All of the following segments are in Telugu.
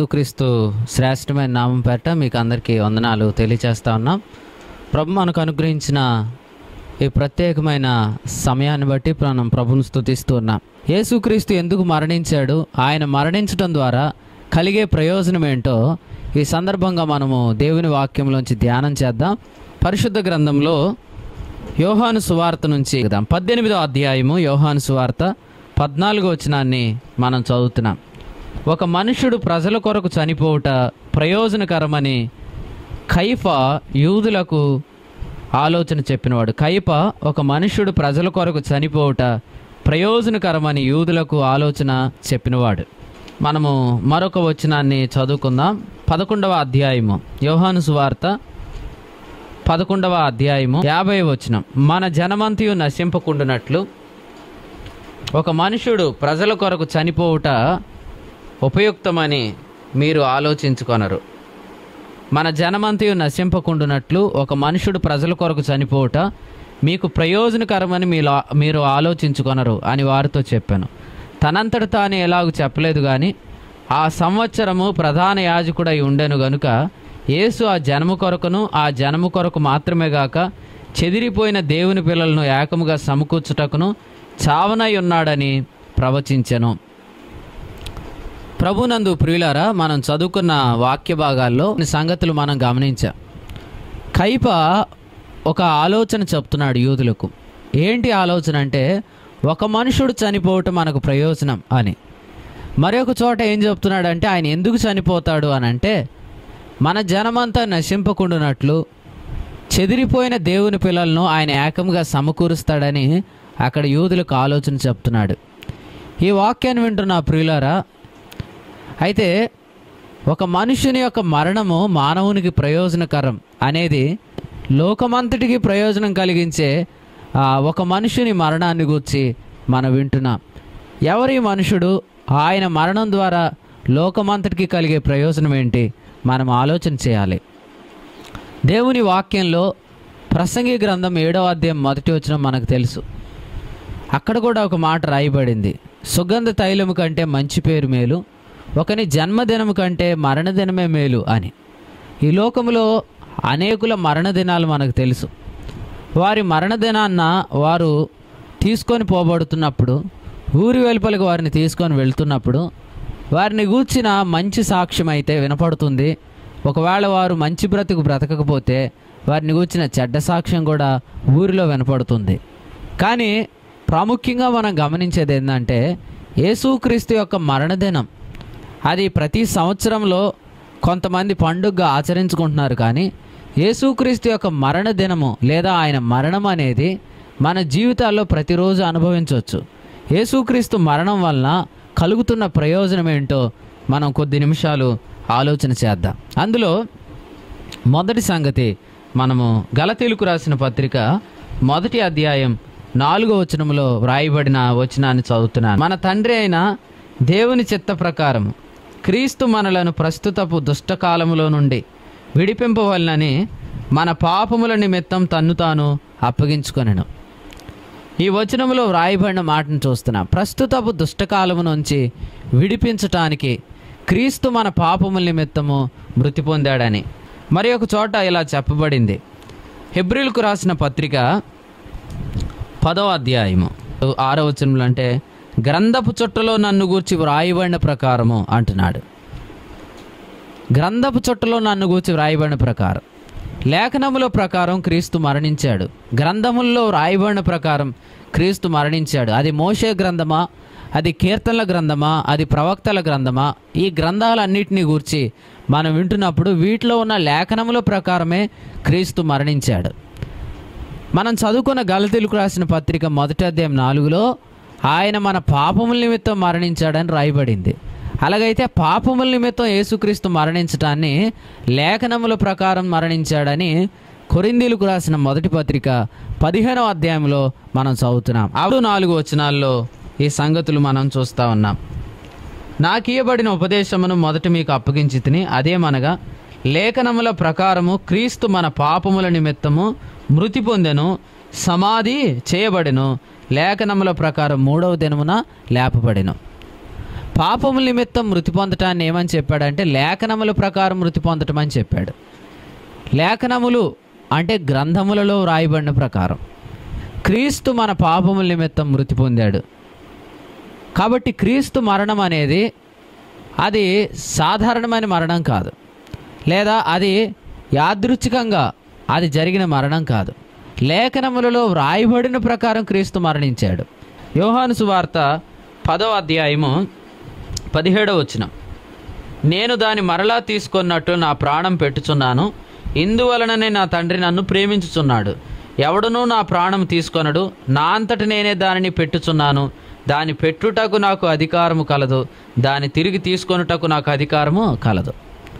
యేసుక్రీస్తు శ్రేష్టమైన నామం పేట మీకు అందరికీ వందనాలు తెలియచేస్తా ఉన్నాం ప్రభు మనకు అనుగ్రహించిన ఈ ప్రత్యేకమైన సమయాన్ని బట్టి మనం ప్రభుని స్తుతిస్తూ ఉన్నాం యేసుక్రీస్తు ఎందుకు మరణించాడు ఆయన మరణించడం ద్వారా కలిగే ప్రయోజనం ఏంటో ఈ సందర్భంగా మనము దేవుని వాక్యంలోంచి ధ్యానం చేద్దాం పరిశుద్ధ గ్రంథంలో యోహాను సువార్త నుంచి చదువుదాం. పద్దెనిమిదో అధ్యాయము యోహాను సువార్త పద్నాలుగో వచనాన్ని మనం చదువుతున్నాం ఒక మనుషుడు ప్రజల కొరకు చనిపోవుట ప్రయోజనకరమని కైఫ యూదులకు ఆలోచన చెప్పినవాడు కైప ఒక మనుష్యుడు ప్రజల కొరకు చనిపోవుట ప్రయోజనకరమని యూదులకు ఆలోచన చెప్పినవాడు మనము మరొక వచనాన్ని చదువుకుందాం పదకొండవ అధ్యాయము యోహాను సువార్త పదకొండవ అధ్యాయము యాభై వచనం మన జనమంతియు నశింపకుండునట్లు ఒక మనుషుడు ప్రజల కొరకు చనిపోవుట ఉపయుక్తమని మీరు ఆలోచించుకొనరు మన జనమంతయు నశింపకుండునట్లు ఒక మనుషుడు ప్రజల కొరకు చనిపోవుట మీకు ప్రయోజనకరమని మీలో మీరు ఆలోచించుకొనరు అని వారితో చెప్పాను తనంతట తాను ఎలాగూ చెప్పలేదు కానీ ఆ సంవత్సరము ప్రధాన యాజకుడై ఉండెను గనుక యేసు ఆ జనము కొరకును ఆ జనము కొరకు మాత్రమే గాక చెదిరిపోయిన దేవుని పిల్లలను ఏకముగా సమకూర్చుటకును చావనై ఉన్నాడని ప్రవచించెను ప్రభునందు ప్రియులారా మనం చదువుకున్న వాక్య భాగాల్లో కొన్ని సంగతులు మనం గమనించాం కైప ఒక ఆలోచన చెప్తున్నాడు యూదులకు ఏంటి ఆలోచన అంటే ఒక మనుషుడు చనిపోవటం మనకు ప్రయోజనం అని మరొక చోట ఏం చెప్తున్నాడంటే ఆయన ఎందుకు చనిపోతాడు అని అంటే మన జనమంతా నశింపకుండునట్లు చెదిరిపోయిన దేవుని పిల్లలను ఆయన ఏకంగా సమకూరుస్తాడని అక్కడ యూదులకు ఆలోచన చెప్తున్నాడు ఈ వాక్యాన్ని వింటున్న ప్రియులారా అయితే ఒక మనుషుని యొక్క మరణము మానవునికి ప్రయోజనకరం అనేది లోకమంతటికి ప్రయోజనం కలిగించే ఆ, ఒక మనుషుని మరణాన్ని గురించి మనం వింటున్నాం ఎవరి మనుషుడు ఆయన మరణం ద్వారా లోకమంతటికి కలిగే ప్రయోజనం ఏంటి మనం ఆలోచన చేయాలి దేవుని వాక్యంలో ప్రసంగి గ్రంథం ఏడవ అధ్యాయం మొదటి వచ్చిన మనకు తెలుసు అక్కడ కూడా ఒక మాట రాయబడింది సుగంధ తైలము కంటే మంచి పేరు మేలు ఒకని జన్మదినము కంటే మరణదినమే మేలు అని ఈ లోకములో అనేకుల మరణదినాలు మనకు తెలుసు వారి మరణదినాన్న వారు తీసుకొని పోబడుతున్నప్పుడు ఊరి వెలుపలికి వారిని తీసుకొని వెళ్తున్నప్పుడు వారిని గూర్చిన మంచి సాక్ష్యం అయితే వినపడుతుంది ఒకవేళ వారు మంచి బ్రతుకు బ్రతకకపోతే వారిని గూర్చిన చెడ్డ సాక్ష్యం కూడా ఊరిలో వినపడుతుంది కానీ ప్రాముఖ్యంగా మనం గమనించేది ఏంటంటే యేసుక్రీస్తు యొక్క మరణదినం అది ప్రతి సంవత్సరంలో కొంతమంది పండుగగా ఆచరించుకుంటున్నారు కానీ యేసుక్రీస్తు యొక్క మరణ దినము లేదా ఆయన మరణం అనేది మన జీవితాల్లో ప్రతిరోజు అనుభవించవచ్చు యేసుక్రీస్తు మరణం వలన కలుగుతున్న ప్రయోజనం ఏంటో మనం కొద్ది నిమిషాలు ఆలోచన చేద్దాం అందులో మొదటి సంగతి మనము గలతీలకు రాసిన పత్రిక మొదటి అధ్యాయం నాలుగో వచనంలో వ్రాయబడిన వచనాన్ని చదువుతున్నాను మన తండ్రి అయిన దేవుని చిత్త ప్రకారం క్రీస్తు మనలను ప్రస్తుతపు దుష్టకాలములో నుండి విడిపింపవలనని మన పాపముల నిమిత్తం తన్ను తాను అప్పగించుకొనెను ఈ వచనంలో వ్రాయబడిన మాటను చూస్తున్నాం ప్రస్తుతపు దుష్టకాలము నుంచి విడిపించటానికి క్రీస్తు మన పాపముల నిమిత్తము మృతి పొందాడని మరి ఒక చోట ఇలా చెప్పబడింది హెబ్రిల్కు రాసిన పత్రిక పదో అధ్యాయము ఆరో వచనంలో అంటే గ్రంథపు చుట్టలో నన్ను గూర్చి వ్రాయబడిన ప్రకారము అంటున్నాడు గ్రంథపు చుట్టలో నన్ను గూర్చి వ్రాయబడిన ప్రకారం లేఖనముల ప్రకారం క్రీస్తు మరణించాడు గ్రంథముల్లో వ్రాయబడిన ప్రకారం క్రీస్తు మరణించాడు అది మోషే గ్రంథమా అది కీర్తనల గ్రంథమా అది ప్రవక్తల గ్రంథమా ఈ గ్రంథాలన్నిటినీ గూర్చి మనం వింటున్నప్పుడు వీటిలో ఉన్న లేఖనముల ప్రకారమే క్రీస్తు మరణించాడు మనం చదువుకున్న గలతీలకు రాసిన పత్రిక మొదటి అధ్యాయం నాలుగులో ఆయన మన పాపముల నిమిత్తం మరణించాడని రాయబడింది అలాగైతే పాపముల నిమిత్తం యేసుక్రీస్తు మరణించడాన్ని లేఖనముల ప్రకారం మరణించాడని కొరిందీలకు రాసిన మొదటి పత్రిక పదిహేనవ అధ్యాయంలో మనం చదువుతున్నాం ఆరు నాలుగు వచనాల్లో ఈ సంగతులు మనం చూస్తూ ఉన్నాం నాకియబడిన ఉపదేశమును మొదట మీకు అప్పగించి తిని అదేమనగా లేఖనముల ప్రకారము క్రీస్తు మన పాపముల నిమిత్తము మృతి పొందెను సమాధి చేయబడెను లేఖనముల ప్రకారం మూడవ దినమున లేపబడెను పాపముల నిమిత్తం మృతి పొందటాన్ని ఏమని చెప్పాడంటే లేఖనముల ప్రకారం మృతి పొందటం అని చెప్పాడు లేఖనములు అంటే గ్రంథములలో వ్రాయబడిన ప్రకారం క్రీస్తు మన పాపముల నిమిత్తం మృతి పొందాడు కాబట్టి క్రీస్తు మరణం అనేది అది సాధారణమైన మరణం కాదు లేదా అది యాదృచ్ఛికంగా అది జరిగిన మరణం కాదు లేఖనములలో వ్రాయబడిన ప్రకారం క్రీస్తు మరణించాడు యోహాను సువార్త పదో అధ్యాయము పదిహేడవ వచనం నేను దాని మరలా తీసుకున్నట్టు నా ప్రాణం పెట్టుచున్నాను ఇందువలననే నా తండ్రి నన్ను ప్రేమించుచున్నాడు ఎవడునూ నా ప్రాణం తీసుకొనడు నా అంతట నేనే దానిని పెట్టుచున్నాను దాని పెట్టుటకు నాకు అధికారము కలదు దాని తిరిగి తీసుకొనుటకు నాకు అధికారము కలదు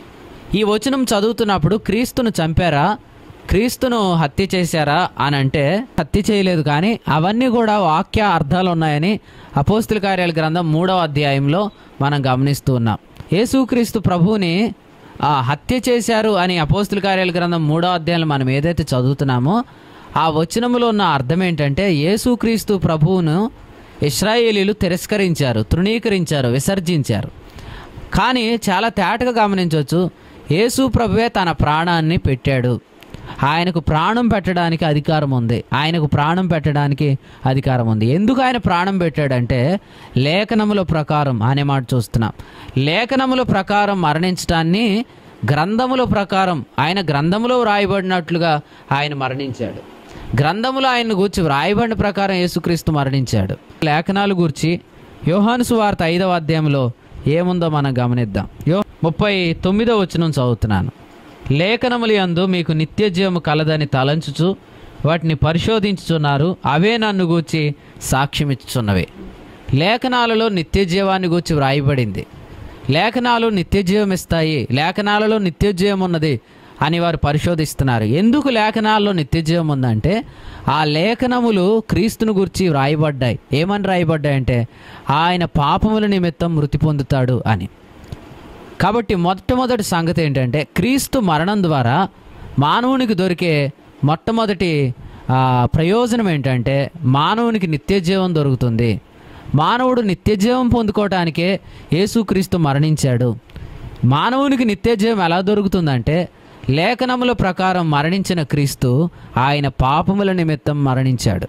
ఈ వచనం చదువుతున్నప్పుడు క్రీస్తును చంపారా క్రీస్తును హత్య చేశారా అని అంటే హత్య చేయలేదు కానీ అవన్నీ కూడా వాక్య అర్థాలు ఉన్నాయని అపోస్తుల కార్యాల గ్రంథం మూడవ అధ్యాయంలో మనం గమనిస్తూ ఉన్నాం యేసుక్రీస్తు ప్రభువుని ఆ, హత్య చేశారు అని అపోస్తుల కార్యాల గ్రంథం మూడవ అధ్యాయంలో మనం ఏదైతే చదువుతున్నామో ఆ వచనములో ఉన్న అర్థం ఏంటంటే యేసుక్రీస్తు ప్రభువును ఇస్రాయేలీలు తిరస్కరించారు తృణీకరించారు విసర్జించారు కానీ చాలా తేటగా గమనించవచ్చు యేసు ప్రభువే తన ప్రాణాన్ని పెట్టాడు ఆయనకు ప్రాణం పెట్టడానికి అధికారం ఉంది ఆయనకు ప్రాణం పెట్టడానికి అధికారం ఉంది ఎందుకు ఆయన ప్రాణం పెట్టాడంటే లేఖనముల ప్రకారం అనే మాట చూస్తున్నాం లేఖనముల ప్రకారం మరణించడాన్ని గ్రంథముల ప్రకారం ఆయన గ్రంథములో వ్రాయబడినట్లుగా ఆయన మరణించాడు గ్రంథములో ఆయన గూర్చి వ్రాయబడిన ప్రకారం యేసుక్రీస్తు మరణించాడు లేఖనాలు గూర్చి యోహాను సువార్త ఐదవ అధ్యాయంలో ఏముందో మనం గమనిద్దాం యో ముప్పై తొమ్మిదో వచనం చదువుతున్నాను లేఖనములు యందు మీకు నిత్య జీవము కలదని తలంచుచు వాటిని పరిశోధించుచున్నారు అవే నన్ను గూర్చి సాక్ష్యమిచ్చుచున్నవి లేఖనాలలో నిత్య జీవాన్ని గూర్చి వ్రాయబడింది లేఖనాలు నిత్య జీవం ఇస్తాయి లేఖనాలలో నిత్య జీవం ఉన్నది అని వారు పరిశోధిస్తున్నారు ఎందుకు లేఖనాల్లో నిత్య జీవం ఉందంటే ఆ లేఖనములు క్రీస్తును గురించి వ్రాయబడ్డాయి ఏమని రాయబడ్డాయి అంటే ఆయన పాపముల నిమిత్తం మృతి పొందుతాడు అని కాబట్టి మొట్టమొదటి సంగతి ఏంటంటే క్రీస్తు మరణం ద్వారా మానవునికి దొరికే మొట్టమొదటి ఆ, ప్రయోజనం ఏంటంటే మానవునికి నిత్య జీవం దొరుకుతుంది మానవుడు నిత్య జీవం పొందుకోవటానికే యేసుక్రీస్తు మరణించాడు మానవునికి నిత్య జీవం ఎలా దొరుకుతుందంటే లేఖనముల ప్రకారం మరణించిన క్రీస్తు ఆయన పాపముల నిమిత్తం మరణించాడు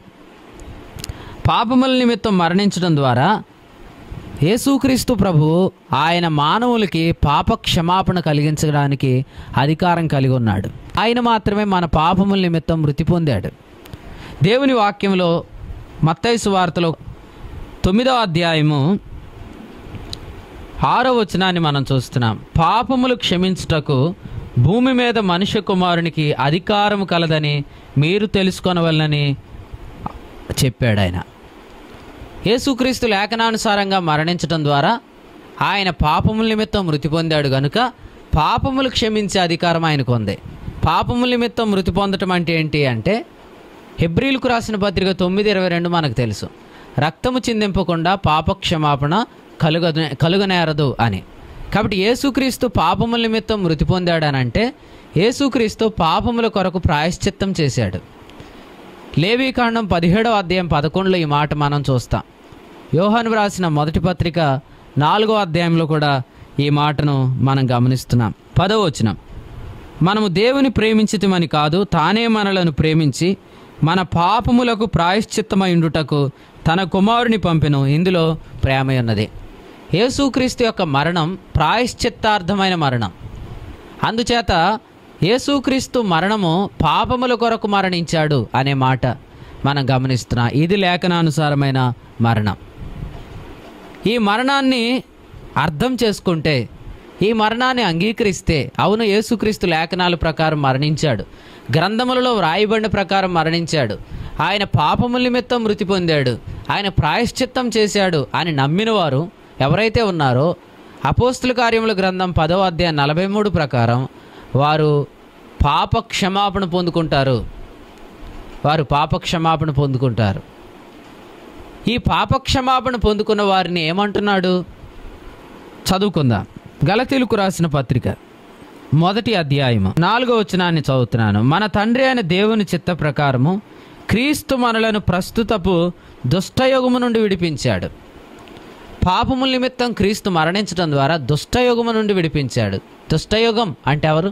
పాపముల నిమిత్తం మరణించడం ద్వారా యేసుక్రీస్తు ప్రభు ఆయన మానవులకి పాప క్షమాపణ కలిగించడానికి అధికారం కలిగి ఉన్నాడు ఆయన మాత్రమే మన పాపముల నిమిత్తం మృతి పొందాడు దేవుని వాక్యంలో మత్తైసు వార్తలో తొమ్మిదవ అధ్యాయము ఆరో వచనాన్ని మనం చూస్తున్నాం పాపములు క్షమించుటకు భూమి మీద మనుష్య కుమారునికి అధికారం కలదని మీరు తెలుసుకొనవలనని చెప్పాడు ఆయన యేసుక్రీస్తు లేఖనానుసారంగా మరణించడం ద్వారా ఆయన పాపముల నిమిత్తం మృతి పొందాడు గనుక పాపములు క్షమించే అధికారం ఆయనకు ఉంది పాపముల నిమిత్తం మృతి పొందటం అంటే ఏంటి అంటే హెబ్రిల్కు రాసిన పత్రిక తొమ్మిది ఇరవై రెండు మనకు తెలుసు రక్తము చిందింపకుండా పాప క్షమాపణ కలుగ కలుగనేరదు అని కాబట్టి యేసుక్రీస్తు పాపముల నిమిత్తం మృతి పొందాడనంటే యేసుక్రీస్తు పాపముల కొరకు ప్రాయశ్చిత్తం చేశాడు లేవీకాండం పదిహేడవ అధ్యాయం పదకొండులో ఈ మాట మనం చూస్తాం యోహాను వ్రాసిన మొదటి పత్రిక నాలుగో అధ్యాయంలో కూడా ఈ మాటను మనం గమనిస్తున్నాం పదవ వచనం మనము దేవుని ప్రేమించితమని కాదు తానే మనలను ప్రేమించి మన పాపములకు ప్రాయశ్చిత్తమైండుటకు తన కుమారుని పంపెను ఇందులో ప్రేమ ఉన్నది యేసుక్రీస్తు యొక్క మరణం ప్రాయశ్చిత్తార్థమైన మరణం అందుచేత యేసుక్రీస్తు మరణము పాపముల కొరకు మరణించాడు అనే మాట మనం గమనిస్తున్నాం ఇది లేఖనానుసారమైన మరణం ఈ మరణాన్ని అర్థం చేసుకుంటే ఈ మరణాన్ని అంగీకరిస్తే అవును యేసుక్రీస్తు లేఖనాల ప్రకారం మరణించాడు గ్రంథములలో వ్రాయబడిన ప్రకారం మరణించాడు ఆయన పాపముల నిమిత్తం మృతి పొందాడు ఆయన ప్రాయశ్చిత్తం చేశాడు అని నమ్మిన వారు ఎవరైతే ఉన్నారో అపోస్తుల కార్యముల గ్రంథం పదవ అధ్యాయం నలభై మూడు ప్రకారం వారు పాప క్షమాపణ పొందుకుంటారు వారు పాప క్షమాపణ పొందుకుంటారు ఈ పాప క్షమాపణ పొందుకున్న వారిని ఏమంటున్నాడు చదువుకుందాం గలతీలకు రాసిన పత్రిక మొదటి అధ్యాయము నాలుగో వచనాన్ని చదువుతున్నాను మన తండ్రి అయిన దేవుని చిత్త ప్రకారము క్రీస్తు మనలను ప్రస్తుతపు దుష్టయుగము నుండి విడిపించాడు పాపముల నిమిత్తం క్రీస్తు మరణించడం ద్వారా దుష్టయుగము నుండి విడిపించాడు దుష్టయుగం అంటే ఎవరు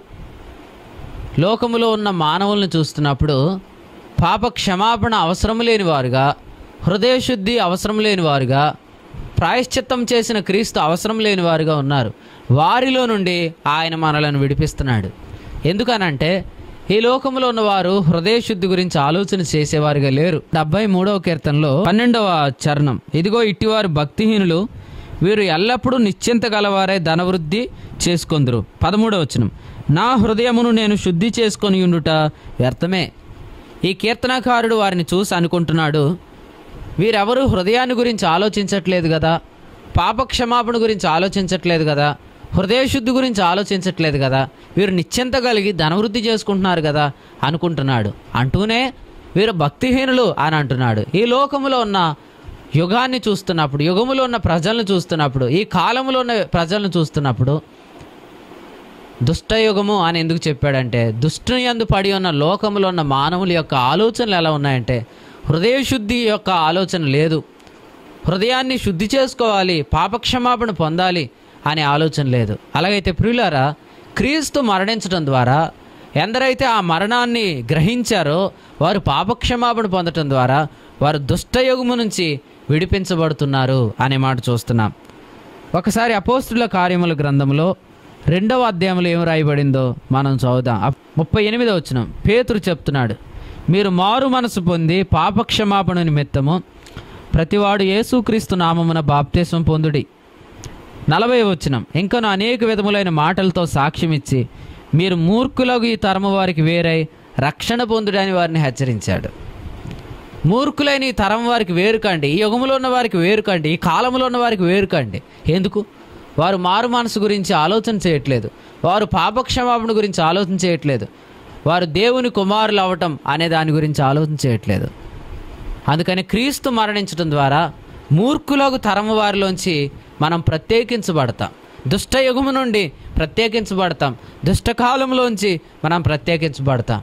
లోకములో ఉన్న మానవులను చూస్తున్నప్పుడు పాప క్షమాపణ అవసరం లేని వారుగా హృదయశుద్ధి అవసరం లేని వారుగా ప్రాయశ్చిత్తం చేసిన క్రీస్తు అవసరం లేని వారుగా ఉన్నారు వారిలో నుండి ఆయన మనలను విడిపిస్తున్నాడు ఎందుకనంటే ఈ లోకంలో ఉన్నవారు హృదయశుద్ధి గురించి ఆలోచన చేసేవారుగా లేరు డెబ్బై మూడవ కీర్తనలో పన్నెండవ చరణం ఇదిగో ఇట్టివారు భక్తిహీనులు వీరు ఎల్లప్పుడూ నిశ్చింత గలవారే ధనవృద్ధి చేసుకొందురు పదమూడవ వచనం నా హృదయమును నేను శుద్ధి చేసుకొని ఉండుట వ్యర్థమే ఈ కీర్తనకారుడు వారిని చూసి అనుకుంటున్నాడు వీరెవరు హృదయాన్ని గురించి ఆలోచించట్లేదు కదా పాప క్షమాపణ గురించి ఆలోచించట్లేదు కదా హృదయశుద్ధి గురించి ఆలోచించట్లేదు కదా వీరు నిశ్చింత కలిగి ధనవృద్ధి చేసుకుంటున్నారు కదా అనుకుంటున్నాడు అంటూనే వీరు భక్తిహీనులు అని అంటున్నాడు ఈ లోకములో ఉన్న యుగాన్ని చూస్తున్నప్పుడు యుగములో ఉన్న ప్రజలను చూస్తున్నప్పుడు ఈ కాలంలో ఉన్న ప్రజలను చూస్తున్నప్పుడు దుష్టయుగము అని ఎందుకు చెప్పాడంటే దుష్టుని యందు పడి ఉన్న లోకంలో ఉన్న మానవుల యొక్క ఆలోచనలు ఎలా ఉన్నాయంటే హృదయశుద్ధి యొక్క ఆలోచన లేదు హృదయాన్ని శుద్ధి చేసుకోవాలి పాపక్షమాపణ పొందాలి అనే ఆలోచన లేదు అలాగైతే ప్రియులారా క్రీస్తు మరణించడం ద్వారా ఎందరైతే ఆ మరణాన్ని గ్రహించారో వారు పాపక్షమాపణ పొందటం ద్వారా వారు దుష్టయుగము నుంచి విడిపించబడుతున్నారు అనే మాట చూస్తున్నాం ఒకసారి అపోస్తుల కార్యముల గ్రంథంలో రెండవ అధ్యాయంలో ఏం రాయబడిందో మనం చదువుదాం అప్- ముప్పై ఎనిమిదో వచ్చిన పేతురు చెప్తున్నాడు మీరు మారు మనసు పొంది పాపక్షమాపణ నిమిత్తము ప్రతివాడు యేసుక్రీస్తు నామమున బాప్తీసం పొందుడి నలభై వచనం ఇంకను అనేక విధములైన మాటలతో సాక్ష్యం ఇచ్చి మీరు మూర్ఖులకు ఈ తరము వారికి వేరై రక్షణ పొందుడని వారిని హెచ్చరించాడు మూర్ఖులైన ఈ తరం వారికి వేరుకండి ఈ యుగంలో ఉన్న వారికి వేరుకండి ఈ కాలంలో ఉన్న వారికి వేరుకండి ఎందుకు వారు మారు మనసు గురించి ఆలోచన చేయట్లేదు వారు పాపక్షమాపణ గురించి ఆలోచన చేయట్లేదు వారు దేవుని కుమారులు అవటం అనే దాని గురించి ఆలోచన చేయట్లేదు అందుకని క్రీస్తు మరణించడం ద్వారా మూర్ఖులకు తరము వారిలోంచి మనం ప్రత్యేకించబడతాం దుష్టయుగము నుండి ప్రత్యేకించబడతాం దుష్టకాలంలోంచి మనం ప్రత్యేకించబడతాం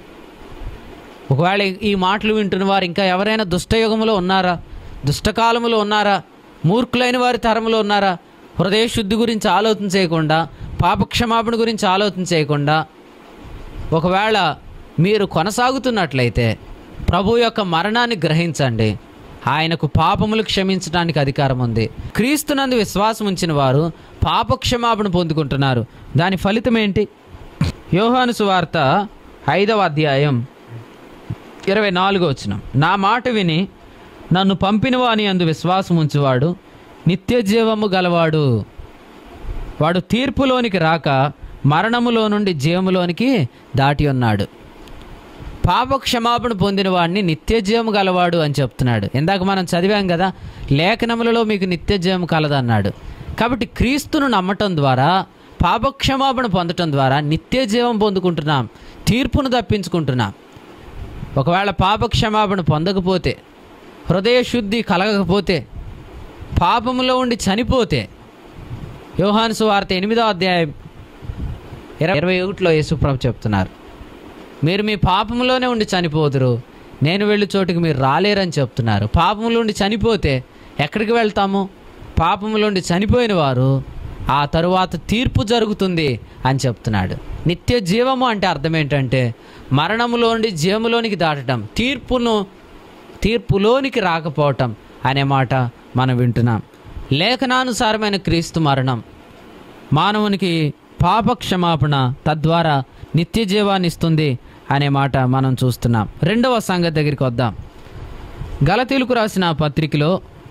ఒకవేళ ఈ- ఈ మాటలు వింటున్న వారు ఇంకా ఎవరైనా దుష్టయుగంలో ఉన్నారా దుష్టకాలంలో ఉన్నారా మూర్ఖులైన వారి తరంలో ఉన్నారా హృదయ శుద్ధి గురించి ఆలోచన చేయకుండా పాపక్షమాపణ గురించి ఆలోచన చేయకుండా ఒకవేళ మీరు కొనసాగుతున్నట్లయితే ప్రభు యొక్క మరణాన్ని గ్రహించండి ఆయనకు పాపములు క్షమించడానికి అధికారం ఉంది క్రీస్తునందు విశ్వాసం ఉంచిన వారు పాపక్షమాపణ పొందుకుంటున్నారు దాని ఫలితం ఏంటి యోహాను సువార్త ఐదవ అధ్యాయం ఇరవై నాలుగో వచ్చిన నా మాట విని నన్ను పంపినవాని అందు విశ్వాసం ఉంచువాడు నిత్య జీవము గలవాడు వాడు తీర్పులోనికి రాక మరణములో నుండి జీవములోనికి దాటి ఉన్నాడు పాప క్షమాపణ పొందిన వాడిని నిత్య జీవము గలవాడు అని చెప్తున్నాడు ఇందాక మనం చదివాం కదా లేఖనములలో మీకు నిత్య జీవం కలదన్నాడు కాబట్టి క్రీస్తును నమ్మటం ద్వారా పాపక్షమాపణ పొందటం ద్వారా నిత్య జీవం పొందుకుంటున్నాం తీర్పును తప్పించుకుంటున్నాం ఒకవేళ పాప క్షమాపణ పొందకపోతే హృదయ శుద్ధి కలగకపోతే పాపములో ఉండి చనిపోతే యోహాను సువార్త ఎనిమిదో అధ్యాయం ఇరవై ఇరవై ఒకటిలో యేసుప్రభు చెప్తున్నారు మీరు మీ పాపంలోనే ఉండి చనిపోదురు నేను వెళ్ళి చోటుకి మీరు రాలేరని చెప్తున్నారు పాపంలో ఉండి చనిపోతే ఎక్కడికి వెళ్తాము పాపంలో ఉండి చనిపోయిన వారు ఆ తరువాత తీర్పు జరుగుతుంది అని చెప్తున్నాడు నిత్య జీవము అంటే అర్థం ఏంటంటే మరణములో నుండి జీవములోనికి దాటడం తీర్పును తీర్పులోనికి రాకపోవటం అనే మాట మనం వింటున్నాం లేఖనానుసారమైన క్రీస్తు మరణం మానవునికి పాప క్షమాపణ తద్వారా నిత్య జీవాన్ని ఇస్తుంది అనే మాట మనం చూస్తున్నాం రెండవ సంగతి దగ్గరికి వద్దాం గలతీలకు రాసిన పత్రికలో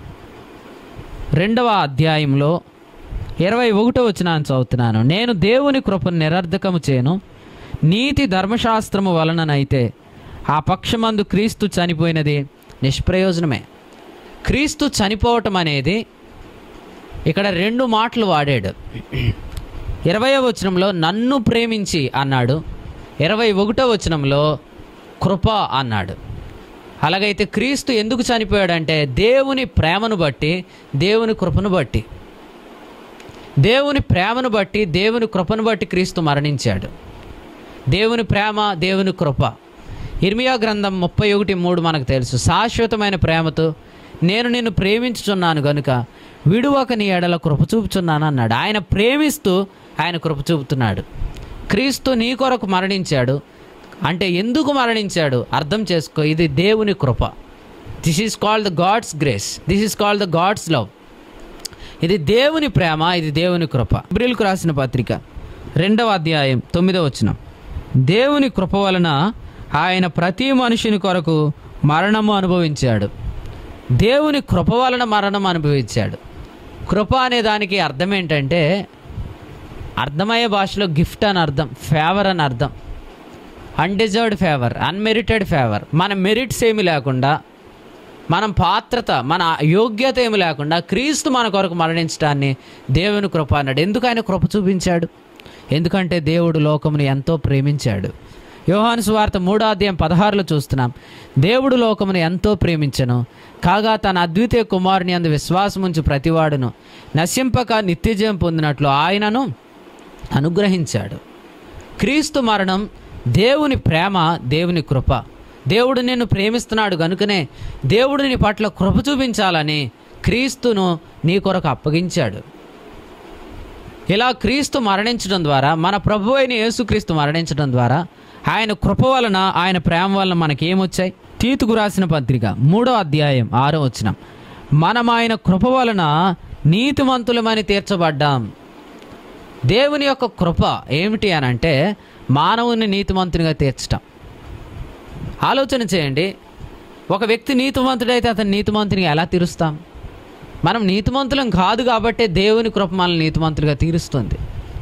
రెండవ అధ్యాయంలో ఇరవై ఒకటో వచ్చిన చదువుతున్నాను నేను దేవుని కృపను నిరర్ధకము చేయను నీతి ధర్మశాస్త్రము వలననైతే ఆ పక్షమందు క్రీస్తు చనిపోయినది నిష్ప్రయోజనమే క్రీస్తు చనిపోవటం అనేది ఇక్కడ రెండు మాటలు వాడాడు ఇరవై వచనంలో నన్ను ప్రేమించి అన్నాడు ఇరవై ఒకటో వచనంలో కృప అన్నాడు అలాగైతే క్రీస్తు ఎందుకు చనిపోయాడంటే దేవుని ప్రేమను బట్టి దేవుని కృపను బట్టి దేవుని ప్రేమను బట్టి దేవుని కృపను బట్టి క్రీస్తు మరణించాడు దేవుని ప్రేమ దేవుని కృప ఇర్మియా గ్రంథం ముప్పై ఒకటి మూడు మనకు తెలుసు శాశ్వతమైన ప్రేమతో నేను నిన్ను ప్రేమించుచున్నాను గనుక విడువక నీ ఎడల కృప చూపుచున్నాను అన్నాడు ఆయన ప్రేమిస్తూ ఆయన కృప చూపుతున్నాడు క్రీస్తు నీ కొరకు మరణించాడు అంటే ఎందుకు మరణించాడు అర్థం చేసుకో ఇది దేవుని కృప this is called the God's grace this is called the God's love ఇది దేవుని ప్రేమ ఇది దేవుని కృప ఇబ్రిల్కు రాసిన పత్రిక రెండవ అధ్యాయం తొమ్మిదవ వచనం దేవుని కృప వలన ఆయన ప్రతి మనుషుని కొరకు మరణము అనుభవించాడు దేవుని కృప వలన మరణం అనుభవించాడు కృప అనే దానికి అర్థం ఏంటంటే అర్థమయ్యే భాషలో గిఫ్ట్ అని అర్థం ఫేవర్ అని అర్థం అన్డిజర్వ్డ్ ఫేవర్ అన్మెరిటెడ్ ఫేవర్ మన మెరిట్స్ ఏమి లేకుండా మనం పాత్రత మన యోగ్యత ఏమి లేకుండా క్రీస్తు మన కొరకు మరణించడాన్ని దేవుని కృప అన్నాడు ఎందుకు ఆయన కృప చూపించాడు ఎందుకంటే దేవుడు లోకముని ఎంతో ప్రేమించాడు యోహాను సువార్త మూడో అధ్యాయం పదహారులో చూస్తున్నాం దేవుడు లోకమును ఎంతో ప్రేమించను కాగా తన అద్వితీయ కుమారుని అందు విశ్వాసముంచు ప్రతివాడును నశింపక నిత్యజయం పొందినట్లు ఆయనను అనుగ్రహించాడు క్రీస్తు మరణం దేవుని ప్రేమ దేవుని కృప దేవుడు నిన్ను ప్రేమిస్తున్నాడు కనుకనే దేవుడు నీ పట్ల కృప చూపించాలని క్రీస్తును నీ కొరకు అప్పగించాడు ఇలా క్రీస్తు మరణించడం ద్వారా మన ప్రభు అయిన యేసుక్రీస్తు మరణించడం ద్వారా ఆయన కృప వలన ఆయన ప్రేమ వలన మనకి ఏమొచ్చాయి తీతుకు రాసిన పత్రిక మూడో అధ్యాయం ఆరో వచనం మనం ఆయన కృప వలన నీతిమంతులమని తీర్చబడ్డాం దేవుని యొక్క కృప ఏమిటి అని అంటే మానవుని నీతిమంతునిగా తీర్చటం ఆలోచన చేయండి ఒక వ్యక్తి నీతిమంతుడైతే అతను నీతిమంతునిగా ఎలా తీరుస్తాం మనం నీతిమంతులం కాదు కాబట్టే దేవుని కృప మనల్ని నీతిమంతులుగా తీరుస్తుంది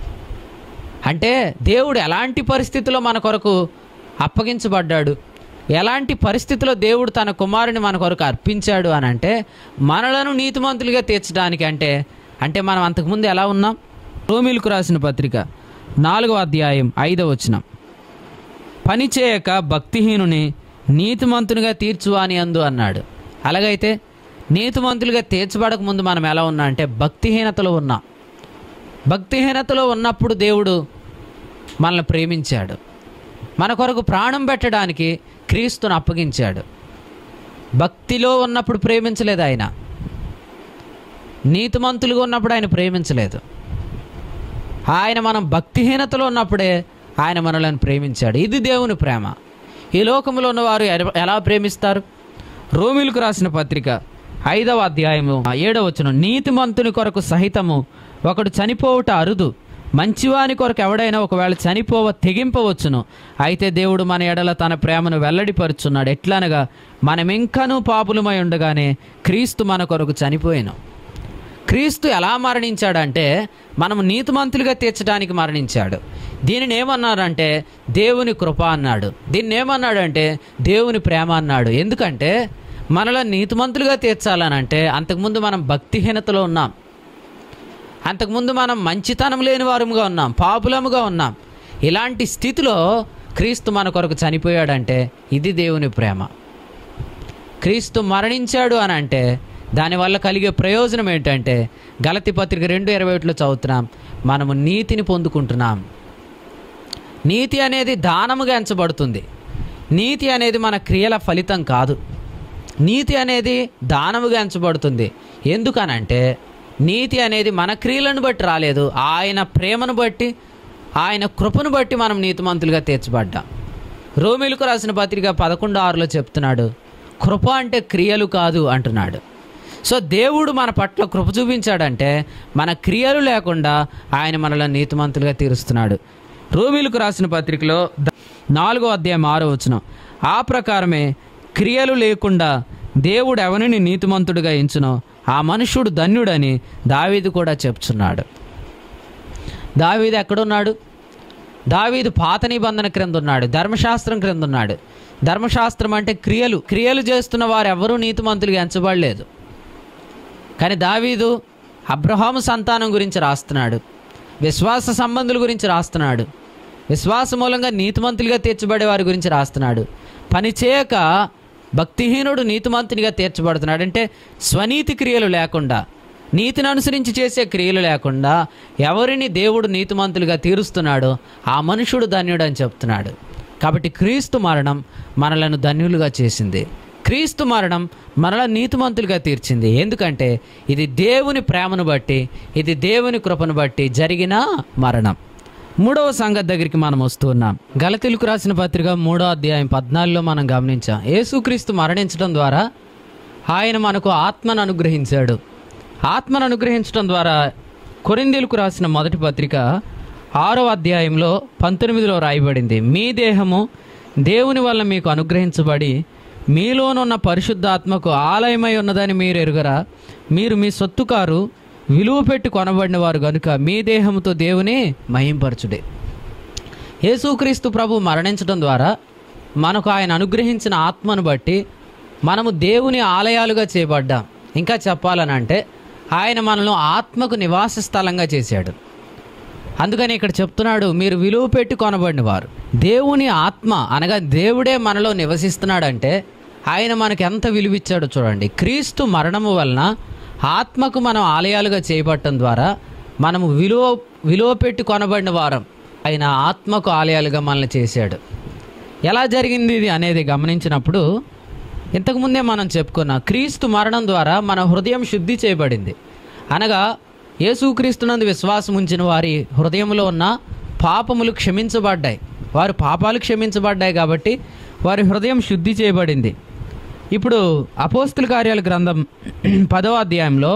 అంటే దేవుడు ఎలాంటి పరిస్థితిలో మన కొరకు అప్పగించబడ్డాడు ఎలాంటి పరిస్థితిలో దేవుడు తన కుమారుని మన కొరకు అర్పించాడు అని అంటే మనలను నీతిమంతులుగా తీర్చడానికి అంటే అంటే మనం అంతకుముందు ఎలా ఉన్నాం రోమిలకు రాసిన పత్రిక నాలుగవ అధ్యాయం ఐదవ వచనం పని చేయక భక్తిహీనుని నీతిమంతునిగా తీర్చు అని అందు అన్నాడు అలాగైతే నీతిమంతులుగా తీర్చబడక ముందు మనం ఎలా ఉన్నా అంటే భక్తిహీనతలో ఉన్నాం భక్తిహీనతలో ఉన్నప్పుడు దేవుడు మనల్ని ప్రేమించాడు మన కొరకు ప్రాణం పెట్టడానికి క్రీస్తును అప్పగించాడు భక్తిలో ఉన్నప్పుడు ప్రేమించలేదు ఆయన నీతిమంతులుగా ఉన్నప్పుడు ఆయన ప్రేమించలేదు ఆయన మనం భక్తిహీనతలో ఉన్నప్పుడే ఆయన మనలను ప్రేమించాడు ఇది దేవుని ప్రేమ ఈ లోకంలో ఉన్నవారు ఎర- ఎలా ప్రేమిస్తారు రోమిలకు రాసిన పత్రిక ఐదవ అధ్యాయము ఏడవ వచనం నీతిమంతుని కొరకు సహితము ఒకడు చనిపోవుట అరుదు మంచివాని కొరకు ఎవడైనా ఒకవేళ చనిపోవ తెగింపవచ్చును అయితే దేవుడు మన ఎడల తన ప్రేమను వెల్లడిపరుచున్నాడు ఎట్లనగా మనం ఇంకనూ పాపులమై ఉండగానే క్రీస్తు మన కొరకు చనిపోయాను క్రీస్తు ఎలా మరణించాడంటే మనము నీతిమంతులుగా తీర్చడానికి మరణించాడు దీనిని ఏమన్నారంటే దేవుని కృప అన్నాడు దీన్ని ఏమన్నాడంటే దేవుని ప్రేమ అన్నాడు ఎందుకంటే మనలో నీతిమంతులుగా తీర్చాలనంటే అంతకుముందు మనం భక్తిహీనతలో ఉన్నాం అంతకుముందు మనం మంచితనం లేని వారముగా ఉన్నాం పాపులముగా ఉన్నాం ఇలాంటి స్థితిలో క్రీస్తు మన కొరకు చనిపోయాడంటే ఇది దేవుని ప్రేమ క్రీస్తు మరణించాడు అని అంటే దానివల్ల కలిగే ప్రయోజనం ఏంటంటే గలతి పత్రిక రెండు ఇరవై ఒకటిలో చదువుతున్నాం మనము నీతిని పొందుకుంటున్నాం నీతి అనేది దానముగా ఎంచబడుతుంది నీతి అనేది మన క్రియల ఫలితం కాదు నీతి అనేది దానముగా ఎంచబడుతుంది ఎందుకనంటే నీతి అనేది మన క్రియలను బట్టి రాలేదు ఆయన ప్రేమను బట్టి ఆయన కృపను బట్టి మనం నీతిమంతులుగా తీర్చబడ్డాం రోమిలకు రాసిన పత్రిక పదకొండు ఆరులో చెప్తున్నాడు కృప అంటే క్రియలు కాదు అంటున్నాడు సో దేవుడు మన పట్ల కృప చూపించాడంటే మన క్రియలు లేకుండా ఆయన మనల్ని నీతిమంతులుగా తీరుస్తున్నాడు రోమిలకు రాసిన పత్రికలో ద- నాలుగో అధ్యాయం ఆరో వచనం ఆ ప్రకారమే క్రియలు లేకుండా దేవుడు ఎవరిని నీతిమంతుడిగా ఎంచునో ఆ మనుష్యుడు ధన్యుడని దావీదు కూడా చెప్తున్నాడు దావీదు ఎక్కడున్నాడు దావీదు పాత నిబంధన క్రింద ఉన్నాడు ధర్మశాస్త్రం క్రింద ఉన్నాడు ధర్మశాస్త్రం అంటే క్రియలు క్రియలు చేస్తున్న వారు ఎవరూ నీతిమంతులుగా ఎంచబడలేదు కానీ దావీదు అబ్రహాము సంతానం గురించి రాస్తున్నాడు విశ్వాస సంబంధుల గురించి రాస్తున్నాడు విశ్వాస మూలంగా నీతిమంతులుగా తీర్చబడే వారి గురించి రాస్తున్నాడు పని చేయక భక్తిహీనుడు నీతిమంతునిగా తీర్చబడుతున్నాడు అంటే స్వనీతి క్రియలు లేకుండా నీతిని అనుసరించి చేసే క్రియలు లేకుండా ఎవరిని దేవుడు నీతిమంతులుగా తీరుస్తున్నాడో ఆ మనుషుడు ధన్యుడు అని చెప్తున్నాడు కాబట్టి క్రీస్తు మరణం మనలను ధన్యులుగా చేసింది క్రీస్తు మరణం మనల నీతిమంతులుగా తీర్చింది ఎందుకంటే ఇది దేవుని ప్రేమను బట్టి ఇది దేవుని కృపను బట్టి జరిగిన మరణం మూడవ సంగతి దగ్గరికి మనం వస్తున్నాం గలతీలకు రాసిన పత్రిక మూడో అధ్యాయం పద్నాలుగులో మనం గమనించాం యేసుక్రీస్తు మరణించడం ద్వారా ఆయన మనకు ఆత్మను అనుగ్రహించాడు ఆత్మను అనుగ్రహించడం ద్వారా కొరిందీలకు రాసిన మొదటి పత్రిక ఆరో అధ్యాయంలో పంతొమ్మిదిలో రాయబడింది మీ దేహము దేవుని వల్ల మీకు అనుగ్రహించబడి మీలోనున్న పరిశుద్ధాత్మకు ఆలయమై ఉన్నదని మీరు ఎరుగరా మీరు మీ సొత్తుకారు విలువ పెట్టి కొనబడిన వారు గనుక మీ దేహంతో దేవుని మహింపరచుడే యేసుక్రీస్తు ప్రభు మరణించడం ద్వారా మనకు ఆయన అనుగ్రహించిన ఆత్మను బట్టి మనము దేవుని ఆలయాలుగా చేయబడ్డాం ఇంకా చెప్పాలని అంటే ఆయన మనల్ని ఆత్మకు నివాస స్థలంగా చేశాడు అందుకని ఇక్కడ చెప్తున్నాడు మీరు విలువ పెట్టి కొనబడిన వారు దేవుని ఆత్మ అనగా దేవుడే మనలో నివసిస్తున్నాడంటే ఆయన మనకి ఎంత విలువ ఇచ్చాడో చూడండి క్రీస్తు మరణము వలన ఆత్మకు మనం ఆలయాలుగా చేయబట్టడం ద్వారా మనము విలువ విలువ పెట్టి కొనబడిన వారం ఆయన ఆత్మకు ఆలయాలుగా మనల్ని చేశాడు ఎలా జరిగింది ఇది అనేది గమనించినప్పుడు ఇంతకుముందే మనం చెప్పుకున్న క్రీస్తు మరణం ద్వారా మన హృదయం శుద్ధి చేయబడింది అనగా యేసుక్రీస్తునందు విశ్వాసం ఉంచిన వారి హృదయంలో ఉన్న పాపములు క్షమించబడ్డాయి వారి పాపాలు క్షమించబడ్డాయి కాబట్టి వారి హృదయం శుద్ధి చేయబడింది ఇప్పుడు అపోస్తుల కార్యాల గ్రంథం పదవ అధ్యాయంలో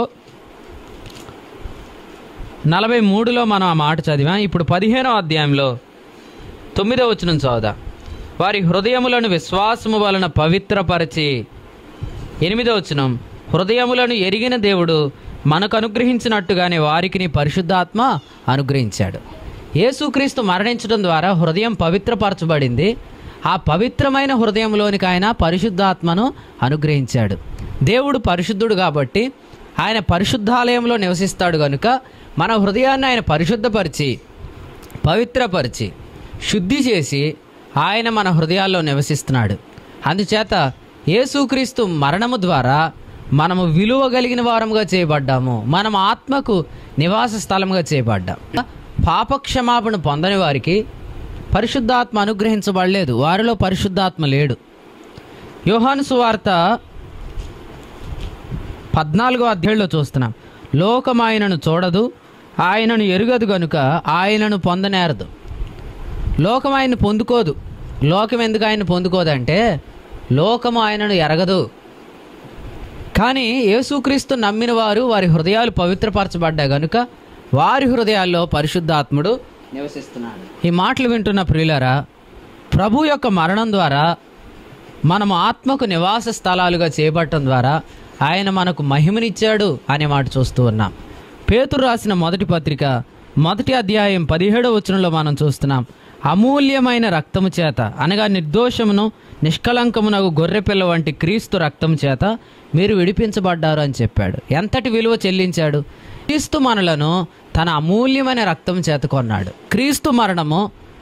నలభై మూడులో మనం ఆ మాట చదివాం ఇప్పుడు పదిహేనవ అధ్యాయంలో తొమ్మిదో వచనం చదువుదా వారి హృదయములను విశ్వాసము వలన పవిత్రపరిచి ఎనిమిదో వచనం హృదయములను ఎరిగిన దేవుడు మనకు అనుగ్రహించినట్టుగానే వారికి పరిశుద్ధాత్మ అనుగ్రహించాడు యేసుక్రీస్తు మరణించడం ద్వారా హృదయం పవిత్రపరచబడింది ఆ పవిత్రమైన హృదయంలోనికి ఆయన పరిశుద్ధాత్మను అనుగ్రహించాడు దేవుడు పరిశుద్ధుడు కాబట్టి ఆయన పరిశుద్ధాలయంలో నివసిస్తాడు కనుక మన హృదయాన్ని ఆయన పరిశుద్ధపరిచి పవిత్రపరిచి శుద్ధి చేసి ఆయన మన హృదయాల్లో నివసిస్తున్నాడు అందుచేత యేసుక్రీస్తు మరణము ద్వారా మనము విలువ కలిగిన వారముగా చేయబడ్డాము మనం ఆత్మకు నివాస స్థలముగా చేయబడ్డాం పాపక్షమాపణ పొందని వారికి పరిశుద్ధాత్మ అనుగ్రహించబడలేదు వారిలో పరిశుద్ధాత్మ లేడు యోహాను సువార్త పద్నాలుగో అధ్యాయంలో చూస్తున్నాం లోకం ఆయనను చూడదు ఆయనను ఎరుగదు గనుక ఆయనను పొందనేరదు లోకం ఆయన్ని పొందుకోదు లోకం ఎందుకు ఆయన పొందుకోదంటే లోకము ఆయనను ఎరగదు కానీ యేసుక్రీస్తు నమ్మిన వారు వారి హృదయాలు పవిత్రపరచబడ్డాయి గనుక వారి హృదయాల్లో పరిశుద్ధాత్ముడు నివసిస్తున్నాడు ఈ మాటలు వింటున్న ప్రియులరా ప్రభు యొక్క మరణం ద్వారా మనం ఆత్మకు నివాస స్థలాలుగా చేపట్టడం ద్వారా ఆయన మనకు మహిమనిచ్చాడు అనే మాట చూస్తూ ఉన్నాం పేతురు రాసిన మొదటి పత్రిక మొదటి అధ్యాయం పదిహేడవ వచనంలో మనం చూస్తున్నాం అమూల్యమైన రక్తము చేత అనగా నిర్దోషమును నిష్కలంకమునకు గొర్రెపిల్ల వంటి క్రీస్తు రక్తం చేత మీరు విడిపించబడ్డారు అని చెప్పాడు ఎంతటి విలువ చెల్లించాడు క్రీస్తు మనలను తన అమూల్యమైన రక్తం చేత కొన్నాడు క్రీస్తు మరణము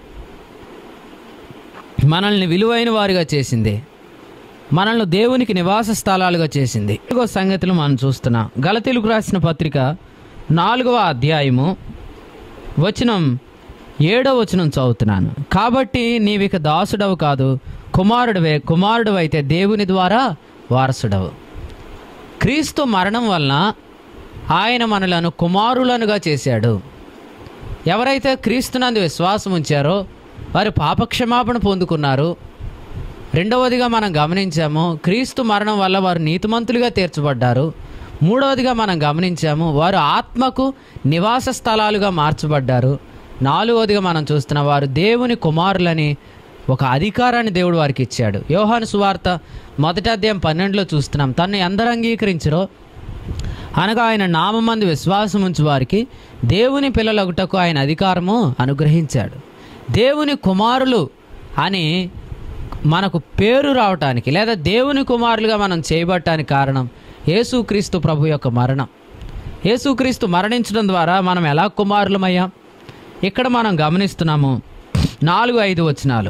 మనల్ని విలువైన వారిగా చేసింది మనల్ని దేవునికి నివాస స్థలాలుగా చేసింది ఇంకో సంగతులు మనం చూస్తున్నాం గలతీలకు రాసిన పత్రిక నాలుగవ అధ్యాయము వచనం ఏడవ వచనం చదువుతున్నాను కాబట్టి నీవిక దాసుడవు కాదు కుమారుడివే కుమారుడు అయితే దేవుని ద్వారా వారసుడవు క్రీస్తు మరణం వలన ఆయన మనలను కుమారులనుగా చేశాడు ఎవరైతే క్రీస్తునందు విశ్వాసం ఉంచారో వారు పాపక్షమాపణ పొందుకున్నారు రెండవదిగా మనం గమనించాము క్రీస్తు మరణం వల్ల వారు నీతిమంతులుగా తీర్చబడ్డారు మూడవదిగా మనం గమనించాము వారు ఆత్మకు నివాస స్థలాలుగా మార్చబడ్డారు నాలుగవదిగా మనం చూస్తున్న వారు దేవుని కుమారులని ఒక అధికారాన్ని దేవుడు వారికి ఇచ్చాడు యోహాను సువార్త మొదటి అధ్యాయం పన్నెండులో చూస్తున్నాం తను ఎందరు అంగీకరించరో అనగా ఆయన నామందు విశ్వాసం ఉంచు వారికి దేవుని పిల్లలగుటకు ఆయన అధికారము అనుగ్రహించాడు దేవుని కుమారులు అని మనకు పేరు రావటానికి లేదా దేవుని కుమారులుగా మనం చేయబట్టానికి కారణం యేసుక్రీస్తు ప్రభు యొక్క మరణం యేసుక్రీస్తు మరణించడం ద్వారా మనం ఎలా కుమారులమయ్యాం ఇక్కడ మనం గమనిస్తున్నాము నాలుగు ఐదు వచనాలు